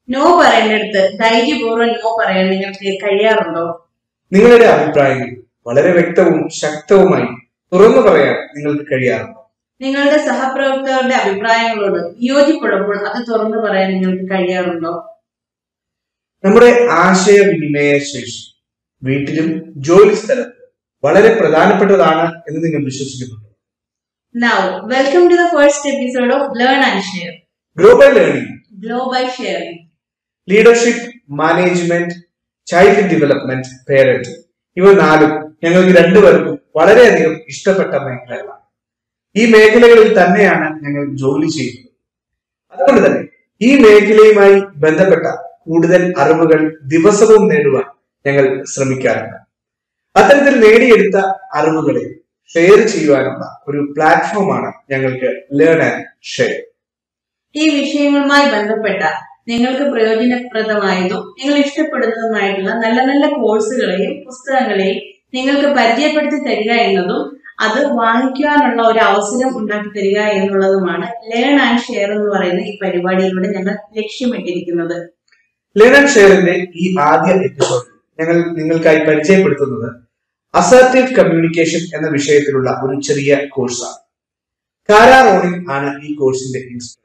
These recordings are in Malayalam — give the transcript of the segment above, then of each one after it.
നോ പറയേണ്ടടുത്ത് ധൈര്യപൂർവ്വം നോ പറയാൻ നിങ്ങൾക്ക് കഴിയാറുണ്ടോ നിങ്ങളുടെ അഭിപ്രായങ്ങൾ വളരെ വ്യക്തവും ശക്തവുമായി തുറന്നു പറയാൻ നിങ്ങൾക്ക് കഴിയാറുണ്ടോ നിങ്ങളുടെ സഹപ്രവർത്തകരുടെ അഭിപ്രായങ്ങളോട് വിയോജിപ്പെടുമ്പോൾ അത് തുറന്നു പറയാൻ നിങ്ങൾക്ക് കഴിയാറുണ്ടോ നമ്മുടെ ആശയവിനിമയ ശേഷി വീട്ടിലും ജോലി സ്ഥലത്തും വളരെ പ്രധാനപ്പെട്ടതാണ് എന്ന് നിങ്ങൾ വിശ്വസിക്കുന്നുണ്ടോ now welcome to the first episode of learn and share global learning glow by sharing leadership management child development parent ഇവ നാലും ഞങ്ങൾക്ക് രണ്ടുപേർക്കും വളരെയധികം ഇഷ്ടപ്പെട്ട മേഖലകളാണ് ഈ മേഖലകളിൽ തന്നെയാണ് ഞങ്ങൾ ജോലി ചെയ്യുന്നത് അതുകൊണ്ട് തന്നെ ഈ മേഖലയുമായി ബന്ധപ്പെട്ട കൂടുതൽ അറിവുകൾ ദിവസവും നേടുവാൻ ഞങ്ങൾ ശ്രമിക്കാറുണ്ട് അത്തരത്തിൽ നേടിയെടുത്ത അറിവുകളെ ഷെയർ ചെയ്യുവാനുള്ള ഒരു പ്ലാറ്റ്ഫോമാണ് ഞങ്ങൾക്ക് ലേൺ ആൻഡ് ഷെയർ ഈ വിഷയങ്ങളുമായി ബന്ധപ്പെട്ട നിങ്ങൾക്ക് പ്രയോജനപ്രദമായതും നിങ്ങൾ ഇഷ്ടപ്പെടുന്നതുമായിട്ടുള്ള നല്ല നല്ല കോഴ്സുകളെയും പുസ്തകങ്ങളെയും നിങ്ങൾക്ക് പരിചയപ്പെടുത്തി തരിക എന്നതും അത് വാങ്ങിക്കുവാനുള്ള ഒരു അവസരം ഉണ്ടാക്കി തരിക എന്നുള്ളതുമാണ് ലേൺ ആൻഡ് ഷെയർ എന്ന് പറയുന്ന ഈ പരിപാടിയിലൂടെ ഞങ്ങൾ ലക്ഷ്യമിട്ടിരിക്കുന്നത് ലേൺ ആൻഡ് ഷെയറിന്റെ ഈ ആദ്യ എപ്പിസോഡിൽ ഞങ്ങൾ നിങ്ങൾക്കായി പരിചയപ്പെടുത്തുന്നത് അസർട്ടീവ് കമ്മ്യൂണിക്കേഷൻ എന്ന വിഷയത്തിലുള്ള ഒരു ചെറിയ കോഴ്സാണ് കാരാ റോണിംഗ് ആണ് ഈ കോഴ്സിന്റെ ഇൻസ്ട്രക്ടർ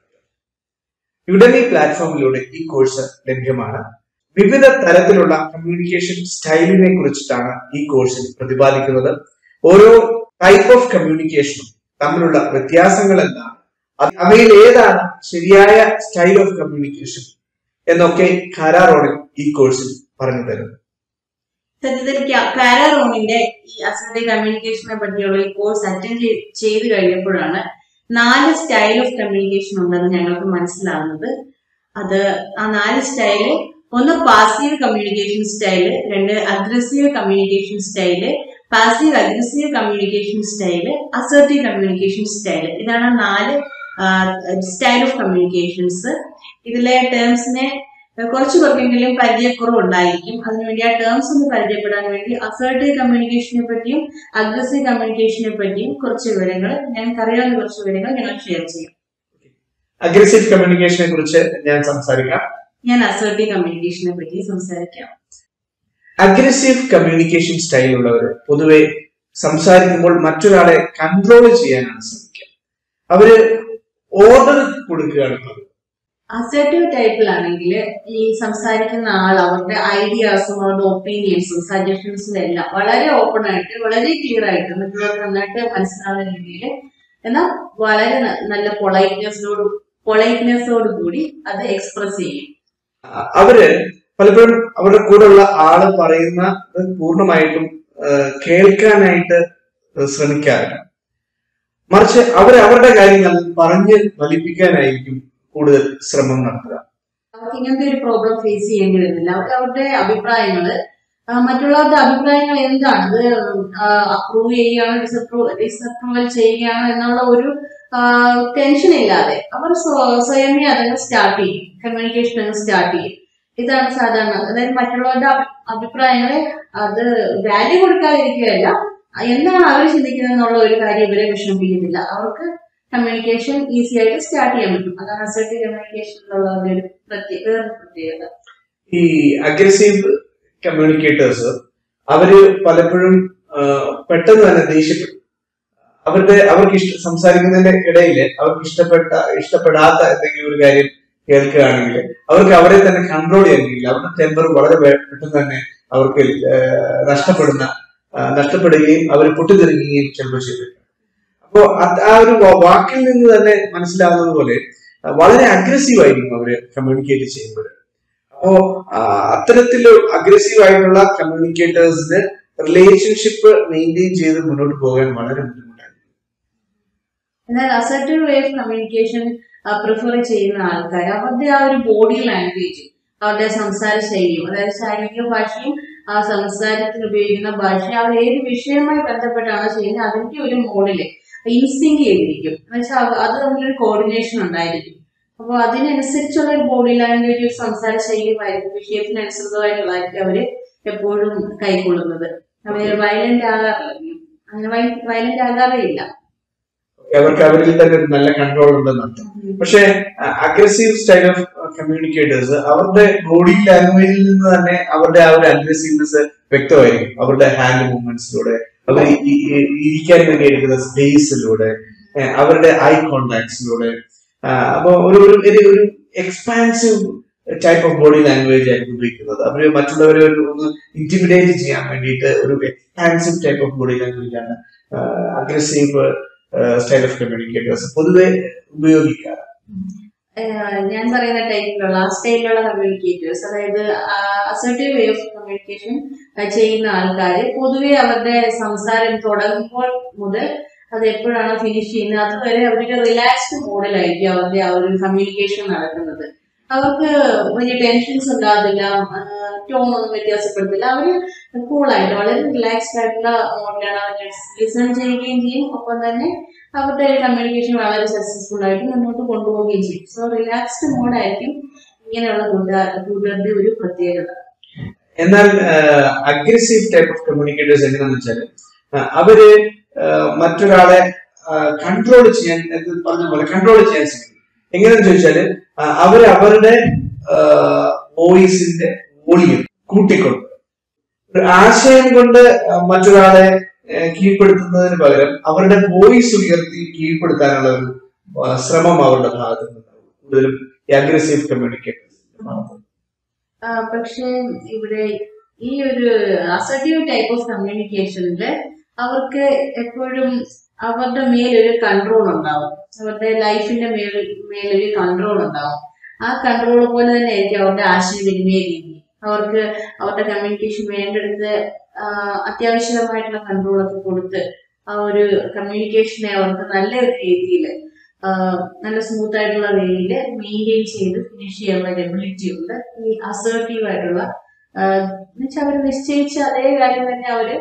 യുഡമി പ്ലാറ്റ്ഫോമിലൂടെ ഈ കോഴ്സ് ലഭ്യമാണ് വിവിധ തരത്തിലുള്ള കമ്മ്യൂണിക്കേഷൻ സ്റ്റൈലിനെ കുറിച്ചിട്ടാണ് ഈ കോഴ്സിൽ പ്രതിപാദിക്കുന്നത് ഓരോ ടൈപ്പ് ഓഫ് കമ്മ്യൂണിക്കേഷനും തമ്മിലുള്ള വ്യത്യാസങ്ങൾ എന്താണ് അത് അവയിൽ ഏതാണ് ശരിയായ സ്റ്റൈൽ ഓഫ് കമ്മ്യൂണിക്കേഷൻ എന്നൊക്കെ കാരാറോണിൽ ഈ കോഴ്സിൽ പറഞ്ഞു തരുന്നു സത്യത്തിൽ കാരാറോണിന്റെ ഈ അസർട്ടീവ് കമ്മ്യൂണിക്കേഷനെ പറ്റിയുള്ള ഈ കോഴ്സ് അറ്റൻഡ് ചെയ്ത് കഴിഞ്ഞപ്പോഴാണ് നാല് സ്റ്റൈൽ ഓഫ് കമ്മ്യൂണിക്കേഷൻ ഉണ്ടെന്ന് ഞങ്ങൾക്ക് മനസ്സിലാവുന്നത് അത് ആ നാല് സ്റ്റൈല് ഒന്ന് പാസീവ് കമ്മ്യൂണിക്കേഷൻ സ്റ്റൈല് രണ്ട് aggressive communication style passive aggressive communication style assertive communication style ഇതാണ് നാല് സ്റ്റൈൽ ഓഫ് കമ്മ്യൂണിക്കേഷൻസ് ഇതിലെ ടേംസിനെ കുറച്ച് പേർക്കെങ്കിലും പരിചയക്കുറവ് ഉണ്ടായിരിക്കും അതിനുവേണ്ടി ആ ടേംസ് ഒന്ന് പരിചയപ്പെടാൻ വേണ്ടി അസർട്ടീവ് കമ്മ്യൂണിക്കേഷനെ പറ്റിയും അഗ്രസീവ് കമ്മ്യൂണിക്കേഷനെ പറ്റിയും കുറച്ച് വിവരങ്ങൾ ഞങ്ങൾക്ക് അറിയാവുന്ന കുറച്ച് വിവരങ്ങൾ ഞങ്ങൾ ഷെയർ ചെയ്യും അഗ്രസീവ് കമ്മ്യൂണിക്കേഷനെ കുറിച്ച് ഞാൻ സംസാരിക്കാം ഞാൻ അസർട്ടീവ് കമ്മ്യൂണിക്കേഷനെ പറ്റി സംസാരിക്കാം അഗ്രസീവ് കമ്മ്യൂണിക്കേഷൻ സ്റ്റൈൽ ഉള്ളവർ പൊതുവെ സംസാരിക്കുമ്പോൾ മറ്റൊരാളെ കൺട്രോൾ ചെയ്യാനാണ് ശ്രമിക്കുക അവര് ഓർഡർ കൊടുക്കുകയാണ് പതിവ്. അസർട്ടീവ് ടൈപ്പിലാണെങ്കിൽ ഈ സംസാരിക്കുന്ന ആൾ അവരുടെ ഐഡിയാസും അവരുടെ ഒപ്പീനിയൻസും സജഷൻസും എല്ലാം വളരെ ഓപ്പൺ ആയിട്ട് വളരെ ക്ലിയർ ആയിട്ട് മറ്റുള്ളവർക്ക് നന്നായിട്ട് മനസ്സിലാവുന്ന രീതിയിൽ എന്നാൽ വളരെ ന- നല്ല പൊളൈറ്റ്നെസ്സോട് പൊളൈറ്റ്നെസ്സോട് കൂടി അത് എക്സ്പ്രസ് ചെയ്യും അ- അവര് പലപ്പോഴും അവരുടെ കൂടെയുള്ള ആള് പറയുന്നത് പൂർണ്ണമായിട്ടും ആ, കേൾക്കാനായിട്ട് ശ്രമിക്കാറില്ല മറിച്ച് അവർ അവരുടെ കാര്യങ്ങൾ പറഞ്ഞ് ഫലിപ്പിക്കാനായിരിക്കും കൂടുതൽ ശ്രമം നടത്തുക അവർക്ക് ഇങ്ങനത്തെ ഒരു പ്രോബ്ലം ഫേസ് ചെയ്യേണ്ടി വരുന്നില്ല അവർക്ക് അവരുടെ അഭിപ്രായങ്ങള് ആ, മറ്റുള്ളവരുടെ അഭിപ്രായങ്ങൾ എന്താണ് അത് അപ്രൂവ് ചെയ്യുകയാണോ ഡിസപ്രൂവ് ഡിസപ്രൂവൽ ചെയ്യുകയാണോ എന്നുള്ള ഒരു ടെൻഷൻ ഇല്ലാതെ അവർ സ്വ- സ്വയമേ അതങ്ങ് സ്റ്റാർട്ട് ചെയ്യും കമ്മ്യൂണിക്കേഷൻ അങ്ങ് സ്റ്റാർട്ട് ചെയ്യും ഇതാണ് സാധാരണ അതായത് മറ്റുള്ളവരുടെ അഭി- അഭിപ്രായങ്ങളെ അത് വാല്യൂ കൊടുക്കാതിരിക്കുകയല്ല എന്താണ് അവർ ചിന്തിക്കുന്നത് എന്നുള്ള ഒരു കാര്യം ഇവരെ വിഷമിപ്പിക്കുന്നില്ല അവർക്ക് കമ്മ്യൂണിക്കേഷൻ ഈസി ആയിട്ട് സ്റ്റാർട്ട് ചെയ്യാൻ പറ്റും അതാണ് അസർട്ടീവ് കമ്മ്യൂണിക്കേഷനിലുള്ള ഒരു പ്രത്യേക വേറൊരു പ്രത്യേകത ഈ അഗ്രസീവ് കമ്മ്യൂണിക്കേറ്റേഴ്സ് അവര് പലപ്പോഴും ആ, പെട്ടെന്ന് തന്നെ ദേഷ്യപ്പെടും അവരുടെ അവർക്ക് ഇഷ്ട സംസാരിക്കുന്നതിന്റെ ഇടയിൽ അവർക്ക് ഇഷ്ടപ്പെട്ട ഇഷ്ടപ്പെടാത്ത എന്തെങ്കിലും ഒരു കാര്യം കേൾക്കുകയാണെങ്കിൽ അവർക്ക് അവരെ തന്നെ കൺട്രോൾ ചെയ്യാൻ കഴിയില്ല അവരുടെ ടെമ്പർ വളരെ വേ- പെട്ടെന്ന് തന്നെ അവർക്ക് ആ, നഷ്ടപ്പെടുന്ന ആ, നഷ്ടപ്പെടുകയും അവർ പൊട്ടിത്തെറിക്കുകയും ചിലപ്പോൾ ചെയ്തിട്ടുണ്ട് അപ്പോ അത് ആ ഒരു വാ- വാക്കിൽ നിന്ന് തന്നെ മനസ്സിലാവുന്നത് പോലെ ആ, വളരെ അഗ്രസീവ് ആയിരിക്കും അവര് കമ്മ്യൂണിക്കേറ്റ് ചെയ്യുമ്പോൾ അപ്പോ ആ, അത്തരത്തില് അഗ്രസീവ് ആയിട്ടുള്ള കമ്മ്യൂണിക്കേറ്റേഴ്സിന് റിലേഷൻഷിപ്പ് മെയിൻറ്റെയിൻ ചെയ്ത് മുന്നോട്ട് പോകാൻ വളരെ ബുദ്ധിമുട്ടാണ് എന്നാൽ assertive way of communication prefer ചെയ്യുന്ന ആൾക്കാർ അവരുടെ ആ ഒരു ബോഡി ലാംഗ്വേജ് അവരുടെ സംസാര ശൈലിയും അതായത് ശാരീരിക ഭാഷയും ആ സംസാരത്തിന് ഉപയോഗിക്കുന്ന ഭാഷ അവർ ഏത് വിഷയവുമായി ബന്ധപ്പെട്ടാണോ ചെയ്യുന്നത് അതിന്റെ ഒരു മോഡില് ഇൻസിങ്ക് ചെയ്തിരിക്കും എന്നുവെച്ചാൽ അത് തമ്മിലൊരു കോർഡിനേഷൻ ഉണ്ടായിരിക്കും അപ്പോൾ അതിനനുസരിച്ചുള്ള ഒരു ബോഡി ലാംഗ്വേജ് ഒരു സംസാര ശൈലിയുമായിരിക്കും വിഷയത്തിനനുസൃതമായിട്ടുള്ളതായിരിക്കും അവര് എപ്പോഴും കൈക്കൊള്ളുന്നത് അവര് വയലന്റ് ആകാറില്ല അങ്ങനെ വയലന്റ് ആകാറേ ഇല്ല അവർക്ക് അവരിൽ തന്നെ ഒരു നല്ല കൺട്രോൾ ഉണ്ടെന്ന് അർത്ഥം പക്ഷേ അഗ്രസീവ് സ്റ്റൈൽ ഓഫ് കമ്മ്യൂണിക്കേറ്റേഴ്സ് അവരുടെ ബോഡി ലാംഗ്വേജിൽ നിന്ന് തന്നെ അവരുടെ ആ ഒരു അഗ്രസീവ്നെസ് വ്യക്തമായിരിക്കും അവരുടെ ഹാൻഡ് മൂവ്മെന്റ്സിലൂടെ അവർ ഇരിക്കാൻ വേണ്ടി എടുക്കുന്ന സ്പേസിലൂടെ അവരുടെ ഐ കോണ്ടാക്ട്സിലൂടെ അപ്പൊ ഒരു ഒരു ഒരു- ഒരു expansive type of body language ആയിരിക്കും ഉപയോഗിക്കുന്നത് അവര് മറ്റുള്ളവരെ ഒരു ഒന്ന് ഇന്റിമിഡേറ്റ് ചെയ്യാൻ വേണ്ടിയിട്ട് ഒരു expansive type of body language ആണ് അഗ്രസീവ് സ്റ്റൈൽ ഓഫ് കമ്മ്യൂണിക്കേറ്റേഴ്സ് പൊതുവെ ഉപയോഗിക്കാറ് ഏഹ് ഞാൻ പറയുന്ന ടൈപ്പിലുള്ള ആ സ്റ്റൈലിലുള്ള കമ്മ്യൂണിക്കേറ്റേഴ്സ് അതായത് അസർട്ടീവ് വേ ഓഫ് കമ്മ്യൂണിക്കേഷൻ ചെയ്യുന്ന ആൾക്കാർ പൊതുവെ അവരുടെ സംസാരം തുടങ്ങുമ്പോൾ മുതൽ അത് എപ്പോഴാണ് ഫിനിഷ് ചെയ്യുന്നത് അതുവരെ അവരുടെ റിലാക്സ്ഡ് മോഡിലായിരിക്കും അവരുടെ ആ ഒരു കമ്മ്യൂണിക്കേഷൻ നടക്കുന്നത് അവർക്ക് വലിയ ടെൻഷൻസ് ഉണ്ടാകത്തില്ല ടോൺ ഒന്നും വ്യത്യാസപ്പെടുത്തില്ല അവര് കൂളായിട്ട് വളരെ റിലാക്സ്ഡ് ആയിട്ടുള്ള മോഡിലാണ് അവർ ലിസൺ ചെയ്യുകയും ചെയ്യും ഒപ്പം തന്നെ അവരുടെ കമ്മ്യൂണിക്കേഷൻ വളരെ സക്സസ്ഫുൾ ആയിട്ട് മുന്നോട്ട് കൊണ്ടുപോവുകയും ചെയ്യും സോ റിലാക്സ്ഡ് മോഡായിരിക്കും ഇങ്ങനെയുള്ള കൂട്ടുകാർ കൂട്ടുകാരുടെ ഒരു പ്രത്യേകത എന്നാൽ അഗ്രസീവ് ടൈപ്പ് ഓഫ് കമ്മ്യൂണിക്കേറ്റേഴ്സ് എങ്ങനെയാന്ന് വെച്ചാൽ അവര് ആ, മറ്റൊരാളെ കൺട്രോൾ ചെയ്യാൻ ഇത് പറഞ്ഞ പോലെ കൺട്രോൾ ചെയ്യാൻ ശ്രമിക്കും എങ്ങനെയാന്ന് ചോദിച്ചാല് ആ, അവര് അവരുടെ വോയിസിന്റെ വോളിയം കൂട്ടിക്കൊണ്ട് ഒരു ആശയം കൊണ്ട് ആ, മറ്റൊരാളെ ആ, കീഴ്പ്പെടുത്തുന്നതിന് പകരം അവരുടെ വോയിസ് ഉയർത്തി കീഴ്പ്പെടുത്താനുള്ള ഒരു ആ, ശ്രമം അവരുടെ ഭാഗത്ത് നിന്നുണ്ടാവും കൂടുതലും അഗ്രസീവ് കമ്മ്യൂണിക്കേറ്റേഴ്സ് ആ, പക്ഷേ ഇവിടെ ഈ ഒരു അസർട്ടീവ് ടൈപ്പ് ഓഫ് കമ്മ്യൂണിക്കേഷനിൽ അവർക്ക് എപ്പോഴും അവരുടെ മേലൊരു കൺട്രോൾ ഉണ്ടാവും അവരുടെ ലൈഫിന്റെ മേൽ മേലൊരു കൺട്രോൾ ഉണ്ടാവും ആ കൺട്രോൾ പോലെ തന്നെ ആയിരിക്കും അവരുടെ ആശയവിനിമയ രീതി അവർക്ക് അവരുടെ കമ്മ്യൂണിക്കേഷൻ വേണ്ടെടുത്ത് ആ, അത്യാവശ്യമായിട്ടുള്ള കൺട്രോൾ ഒക്കെ കൊടുത്ത് ആ ഒരു കമ്മ്യൂണിക്കേഷനെ അവർക്ക് നല്ല ഒരു രീതിയിൽ നല്ല സ്മൂത്ത് ആയിട്ടുള്ള വേയിൽ മെയിൻറ്റെയിൻ ചെയ്ത് ഫിനിഷ് ചെയ്യാനുള്ള എബിലിറ്റി ഉണ്ട് ഈ അസേർട്ടീവ് ആയിട്ടുള്ള എന്നുവെച്ചാൽ അവർ നിശ്ചയിച്ച അതേ കാര്യം തന്നെ അവര്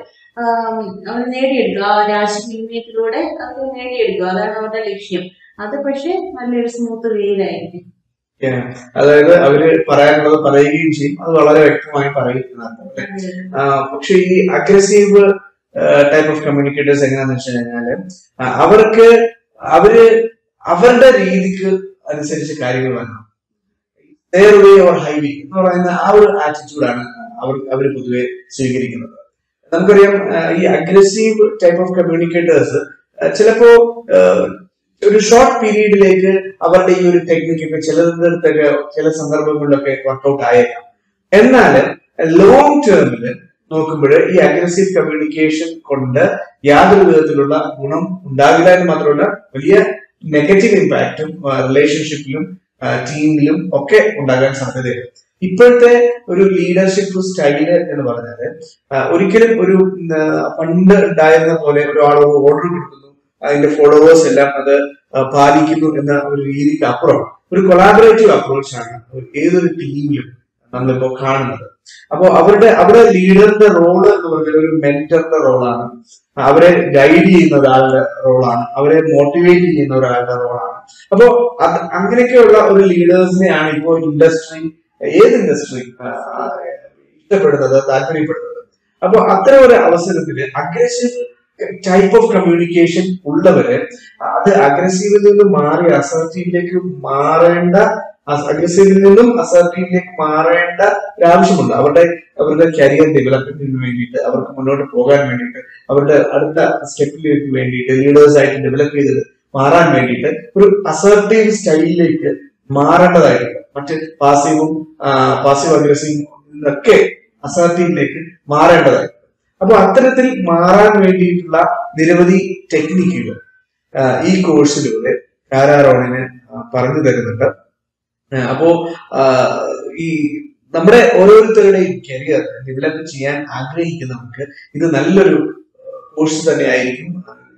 അവർ നേടിയെടുക്കുക ആ ഒരു ആശയവിനിമയത്തിലൂടെ അവർ നേടിയെടുക്കുക അതാണ് അവരുടെ ലക്ഷ്യം അത് പക്ഷെ നല്ലൊരു സ്മൂത്ത് വേയിലായിരിക്കും Yeah. അതായത് അവര് പറയാനുള്ളത് പറയുകയും ചെയ്യും അത് വളരെ വ്യക്തമായി പറയുന്നതാണ് ആ, പക്ഷെ ഈ അഗ്രസീവ് ടൈപ്പ് ഓഫ് കമ്മ്യൂണിക്കേറ്റേഴ്സ് എങ്ങനെയാന്ന് വെച്ച് കഴിഞ്ഞാല് ആ, അവർക്ക് അവര് അവരുടെ രീതിക്ക് അനുസരിച്ച് കാര്യങ്ങൾ വരണം നേർ വേ ഓർ ഹൈവേ എന്ന് പറയുന്ന ആ ഒരു ആറ്റിറ്റ്യൂഡാണ് അവർ അവർ പൊതുവെ സ്വീകരിക്കുന്നത് നമുക്കറിയാം ആ, ഈ അഗ്രസീവ് ടൈപ്പ് ഓഫ് കമ്മ്യൂണിക്കേറ്റേഴ്സ് ചിലപ്പോ ആ, ഒരു ഷോർട്ട് പീരീഡിലേക്ക് അവരുടെ ഈ ഒരു ടെക്നിക്ക് ഒക്കെ ചിലതൊക്കെ ചില സന്ദർഭങ്ങളിലൊക്കെ വർക്കൗട്ട് ആയേക്കാം എന്നാൽ ലോങ് ടേമിൽ നോക്കുമ്പോൾ ഈ അഗ്രസീവ് കമ്മ്യൂണിക്കേഷൻ കൊണ്ട് യാതൊരു വിധത്തിലുള്ള ഗുണം ഉണ്ടാകില്ല എന്ന് മാത്രമല്ല വലിയ നെഗറ്റീവ് ഇമ്പാക്റ്റും റിലേഷൻഷിപ്പിലും ടീമിലും ഒക്കെ ഉണ്ടാകാൻ സാധ്യതയുണ്ട് ഇപ്പോഴത്തെ ഒരു ലീഡർഷിപ്പ് സ്റ്റൈല് എന്ന് പറഞ്ഞാല് ആ, ഒരിക്കലും ഒരു ഉം, ആ, പണ്ട് ഉണ്ടായിരുന്ന പോലെ ഒരാൾ ഒരു ഓർഡർ കൊടുക്കുന്നു അതിന്റെ ഫോളോവേഴ്സ് എല്ലാം അത് ആ, പാലിക്കുന്നു എന്ന ഒരു രീതിക്ക് അപ്പുറം ഒരു കൊളാബറേറ്റീവ് അപ്രോച്ചാണ് ഏതൊരു ടീമിലും നമ്മളിപ്പോ കാണുന്നത് അപ്പോ അവരുടെ അവിടെ ലീഡറിന്റെ റോള് എന്ന് പറഞ്ഞാൽ ഒരു മെന്ററിന്റെ റോളാണ് അവരെ ഗൈഡ് ചെയ്യുന്ന ഒരാളുടെ റോളാണ് അവരെ മോട്ടിവേറ്റ് ചെയ്യുന്ന ഒരാളുടെ റോളാണ് അപ്പോ അത് അങ്ങനെയൊക്കെയുള്ള ഒരു ലീഡേഴ്സിനെയാണ് ഇപ്പോൾ ഇൻഡസ്ട്രി ഏത് ഇൻഡസ്ട്രി ഇഷ്ടപ്പെടുന്നത് താല്പര്യപ്പെടുന്നത് അപ്പൊ അത്തരം ഒരു അവസരത്തിൽ അഗ്രസീവ് ടൈപ്പ് ഓഫ് കമ്മ്യൂണിക്കേഷൻ ഉള്ളവര് അത് അഗ്രസീവിൽ നിന്ന് മാറി അസർട്ടീവിലേക്ക് മാറേണ്ട അഗ്രസീവിൽ നിന്നും അസർട്ടീവിലേക്ക് മാറേണ്ട ഒരു ആവശ്യമുണ്ട് അവരുടെ അവരുടെ കരിയർ ഡെവലപ്മെന്റിന് വേണ്ടിയിട്ട് അവർക്ക് മുന്നോട്ട് പോകാൻ വേണ്ടിയിട്ട് അവരുടെ അടുത്ത സ്റ്റെപ്പിലേക്ക് വേണ്ടിയിട്ട് ലീഡേഴ്സ് ആയിട്ട് ഡെവലപ്പ് ചെയ്ത് മാറാൻ വേണ്ടിയിട്ട് ഒരു അസർട്ടീവ് സ്റ്റൈലിലേക്ക് മാറേണ്ടതായിട്ടുണ്ട് മറ്റ് പാസീവും പാസീവ് അഗ്രസീവും ഒക്കെ അസർട്ടീവിലേക്ക് മാറേണ്ടതായിട്ടുണ്ട് അപ്പൊ അത്തരത്തിൽ മാറാൻ വേണ്ടിയിട്ടുള്ള നിരവധി ടെക്നിക്കുകൾ ഈ കോഴ്സിലൂടെ കാരാറോണിന് പറഞ്ഞു തരുന്നുണ്ട് ആ, അപ്പോ ആ, ഈ നമ്മുടെ ഓരോരുത്തരുടെയും കരിയർ ഡെവലപ്പ് ചെയ്യാൻ ആഗ്രഹിക്കുന്നവർക്ക് ഇത് നല്ലൊരു കോഴ്സ് തന്നെ ആയിരിക്കും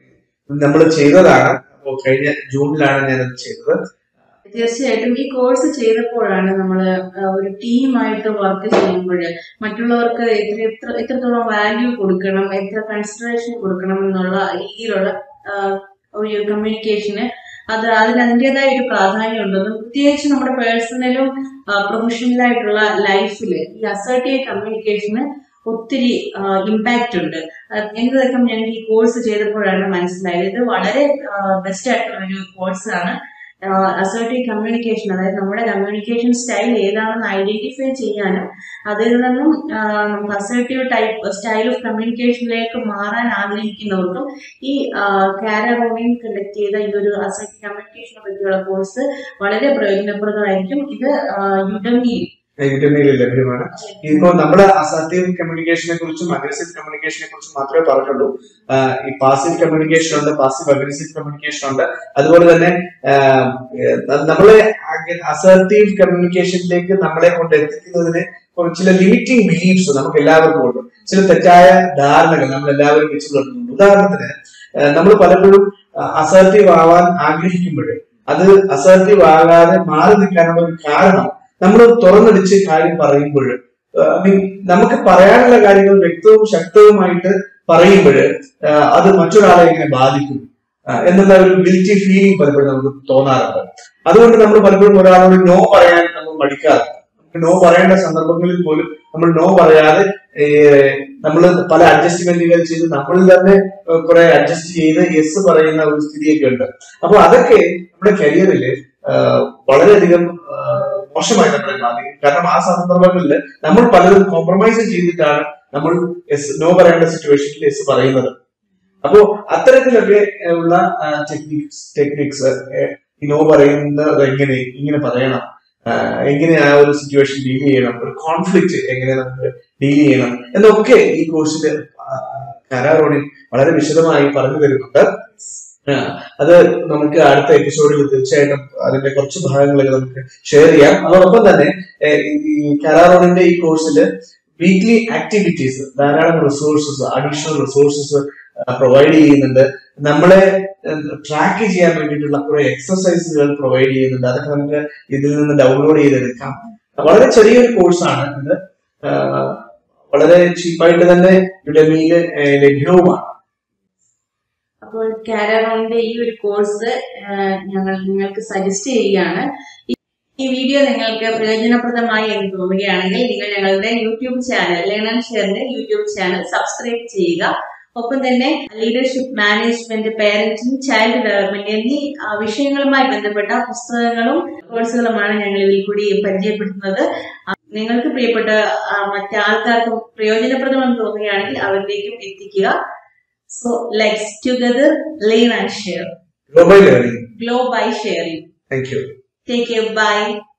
നമ്മൾ ചെയ്തതാണ് അപ്പോൾ കഴിഞ്ഞ ജൂണിലാണ് ഞാനത് ചെയ്തത് തീർച്ചയായിട്ടും ഈ കോഴ്സ് ചെയ്തപ്പോഴാണ് നമ്മൾ ഒരു ടീമായിട്ട് വർക്ക് ചെയ്യുമ്പോൾ മറ്റുള്ളവർക്ക് എത്ര എത്ര എത്രത്തോളം വാല്യൂ കൊടുക്കണം എത്ര കൺസിഡറേഷൻ കൊടുക്കണം എന്നുള്ള രീതിയിലുള്ള ആ, ഒരു കമ്മ്യൂണിക്കേഷന് അത് അതിന് അതിൻ്റെതായ ഒരു പ്രാധാന്യം ഉണ്ടെന്നും പ്രത്യേകിച്ച് നമ്മുടെ പേഴ്സണലും പ്രൊഫഷണലായിട്ടുള്ള ലൈഫിൽ ഈ അസർട്ടീവ് കമ്മ്യൂണിക്കേഷന് ഒത്തിരി ഇമ്പാക്റ്റ് ഉണ്ട് അത് എന്നതൊക്കെ ഞങ്ങൾക്ക് ഈ കോഴ്സ് ചെയ്തപ്പോഴാണ് മനസ്സിലായത് ഇത് വളരെ ബെസ്റ്റ് ആയിട്ടുള്ള ഒരു കോഴ്സാണ് അസേർട്ടീവ് കമ്മ്യൂണിക്കേഷൻ അതായത് നമ്മുടെ കമ്മ്യൂണിക്കേഷൻ സ്റ്റൈൽ ഏതാണെന്ന് ഐഡന്റിഫൈ ചെയ്യാനും അതിൽ നിന്നും ആ, നമുക്ക് അസേർട്ടീവ് ടൈപ്പ് സ്റ്റൈൽ ഓഫ് കമ്മ്യൂണിക്കേഷനിലേക്ക് മാറാൻ ആഗ്രഹിക്കുന്നവർക്കും ഈ കാരറോണിൻ കണ്ടക്ട് ചെയ്ത ഈ ഒരു അസേർട്ടീവ് കമ്മ്യൂണിക്കേഷനെ പറ്റിയുള്ള കോഴ്സ് വളരെ പ്രയോജനപ്രദമായിരിക്കും ഇത് യുഡമിയിൽ യൂട്യൂബിൽ ലഭ്യമാണ് ഇപ്പോ നമ്മുടെ അസർട്ടീവ് കമ്മ്യൂണിക്കേഷനെ കുറിച്ചും അഗ്രസീവ് കമ്മ്യൂണിക്കേഷനെ കുറിച്ചും മാത്രമേ പറഞ്ഞുള്ളൂ ആഹ് ഈ പാസീവ് കമ്മ്യൂണിക്കേഷൻ ഉണ്ട് പാസീവ് അഗ്രസീവ് കമ്മ്യൂണിക്കേഷൻ ഉണ്ട് അതുപോലെ തന്നെ ആഹ് ഏഹ് നമ്മളെ അസർട്ടീവ് കമ്മ്യൂണിക്കേഷനിലേക്ക് നമ്മളെ കൊണ്ട് എത്തിക്കുന്നതിന് കുറച്ച് ചില ലിമിറ്റിംഗ് ബിലീഫ്സ് നമുക്ക് എല്ലാവർക്കും ഉണ്ട് ചില തെറ്റായ ധാരണകൾ നമ്മൾ എല്ലാവരും വെച്ച് പുലർത്തുന്നുണ്ട് ഉദാഹരണത്തിന് നമ്മൾ പലപ്പോഴും അസർട്ടീവ് ആവാൻ ആഗ്രഹിക്കുമ്പോൾ അത് അസർട്ടീവ് ആകാതെ മാറി നിൽക്കാനുള്ള ഒരു കാരണം നമ്മൾ തുറന്നടിച്ച് കാര്യം പറയുമ്പോൾ നമുക്ക് പറയാനുള്ള കാര്യങ്ങൾ വ്യക്തവും ശക്തവുമായിട്ട് പറയുമ്പോൾ അത് മറ്റൊരാളെ എങ്ങനെ ബാധിക്കും ആ, എന്നുള്ള ഒരു ഗിൽറ്റി ഫീലിംഗ് പലപ്പോഴും നമുക്ക് തോന്നാറുണ്ട് അതുകൊണ്ട് നമ്മൾ പലപ്പോഴും ഒരാളോട് നോ പറയാൻ നമ്മൾ മടിക്കാറുണ്ട് നമുക്ക് നോ പറയേണ്ട സന്ദർഭങ്ങളിൽ പോലും നമ്മൾ നോ പറയാതെ നമ്മൾ പല അഡ്ജസ്റ്റ്മെന്റുകൾ ചെയ്ത് നമ്മൾ തന്നെ ഏഹ്, കുറെ അഡ്ജസ്റ്റ് ചെയ്ത് യെസ് പറയുന്ന ഒരു സ്ഥിതിയൊക്കെ ഉണ്ട് അപ്പൊ അതൊക്കെ നമ്മുടെ കരിയറിൽ വളരെയധികം ആ, മോശമായി നമ്മളെ ബാധിക്കും കാരണം ആ സന്ദർഭങ്ങളിൽ നമ്മൾ പലതും കോംപ്രമൈസ് ചെയ്തിട്ടാണ് നമ്മൾ എസ് നോ പറയേണ്ട സിറ്റുവേഷനിൽ എസ് പറയുന്നത് അപ്പോ അത്തരത്തിലൊക്കെ ഉള്ള ടെക്നിക്സ് ടെക്നിക്സ് ഈ നോ പറയുന്നത് എങ്ങനെ ഇങ്ങനെ പറയണം ആ, എങ്ങനെ ആ ഒരു സിറ്റുവേഷൻ ഡീൽ ചെയ്യണം ഒരു കോൺഫ്ലിക്റ്റ് എങ്ങനെ നമുക്ക് ഡീൽ ചെയ്യണം എന്നൊക്കെ ഈ കോഴ്സിൽ കരാറോണിൽ വളരെ വിശദമായി പറഞ്ഞു തരുന്നുണ്ട് ആ, അത് നമുക്ക് അടുത്ത എപ്പിസോഡിൽ തീർച്ചയായിട്ടും അതിന്റെ കുറച്ച് ഭാഗങ്ങളൊക്കെ നമുക്ക് ഷെയർ ചെയ്യാം അതോടൊപ്പം തന്നെ ഏഹ്, ഈ കരാറോണിന്റെ ഈ കോഴ്സിൽ വീക്ക്ലി ആക്ടിവിറ്റീസ് ധാരാളം റിസോഴ്സസ് അഡീഷണൽ റിസോഴ്സസ് പ്രൊവൈഡ് ചെയ്യുന്നുണ്ട് നമ്മളെ ട്രാക്ക് ചെയ്യാൻ വേണ്ടിയിട്ടുള്ള കുറെ എക്സസൈസുകൾ പ്രൊവൈഡ് ചെയ്യുന്നുണ്ട് അതൊക്കെ നമുക്ക് ഇതിൽ നിന്ന് ഡൗൺലോഡ് ചെയ്തെടുക്കാം വളരെ ചെറിയൊരു കോഴ്സാണ് ഇത് ആ, വളരെ ചീപ്പായിട്ട് തന്നെ യുഡമിയിൽ ലഭ്യവുമാണ് അപ്പോൾ കാരറോണിന്റെ ഈ ഒരു കോഴ്സ് ഞങ്ങൾ നിങ്ങൾക്ക് സജസ്റ്റ് ചെയ്യുകയാണ് ഈ- ഈ വീഡിയോ നിങ്ങൾക്ക് പ്രയോജനപ്രദമായി എന്ന് തോന്നുകയാണെങ്കിൽ നിങ്ങൾ ഞങ്ങളുടെ യൂട്യൂബ് ചാനൽ ലേണൻ ഷെയറിന്റെ യൂട്യൂബ് ചാനൽ സബ്സ്ക്രൈബ് ചെയ്യുക ഒപ്പം തന്നെ leadership management parenting child development എന്നീ ആ, വിഷയങ്ങളുമായി ബന്ധപ്പെട്ട പുസ്തകങ്ങളും കോഴ്സുകളുമാണ് ഞങ്ങൾ ഇതിൽ കൂടി പരിചയപ്പെടുത്തുന്നത് ആ, നിങ്ങൾക്ക് പ്രിയപ്പെട്ട ആ, മറ്റാൾക്കാർക്കും പ്രയോജനപ്രദമെന്ന് തോന്നുകയാണെങ്കിൽ അവരിലേക്കും എത്തിക്കുക so let's together learn and share global learning glow by sharing thank you take care by